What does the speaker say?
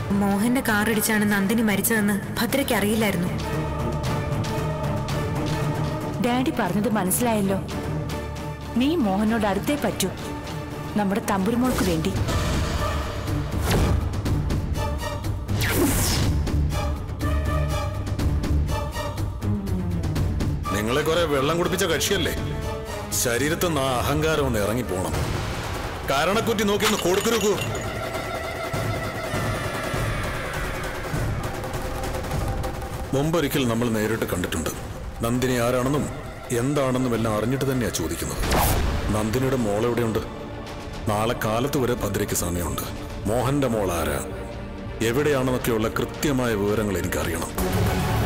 മോഹന്റെ കാറിടിച്ചാണ് നന്ദിനി മരിച്ചതെന്ന് ഭദ്രയ്ക്ക് അറിയില്ലായിരുന്നു ഡാഡി പറഞ്ഞത് മനസ്സിലായല്ലോ നീ മോഹനോട് അടുത്തേ പറ്റൂ നമ്മുടെ തമ്പുരുമോൾക്ക് വേണ്ടി നിങ്ങളെ കുറെ വെള്ളം കുടിപ്പിച്ച കക്ഷിയല്ലേ ശരീരത്തിൽ നിന്ന് ആ അഹങ്കാരം ഒന്ന് ഇറങ്ങി പോണം കാരണക്കുറ്റി നോക്കി ഒന്ന് കൊടുക്കുരുക്കൂ മുമ്പൊരിക്കൽ നമ്മൾ നേരിട്ട് കണ്ടിട്ടുണ്ട് നന്ദിനി ആരാണെന്നും എന്താണെന്നും എല്ലാം അറിഞ്ഞിട്ട് തന്നെയാ ചോദിക്കുന്നത് നന്ദിനിയുടെ മോൾ എവിടെയുണ്ട് നാളെ കാലത്ത് വരെ ഭദ്രയ്ക്ക് സമയമുണ്ട് മോഹന്റെ മോൾ ആരാ എവിടെയാണെന്നൊക്കെയുള്ള കൃത്യമായ വിവരങ്ങൾ എനിക്കറിയണം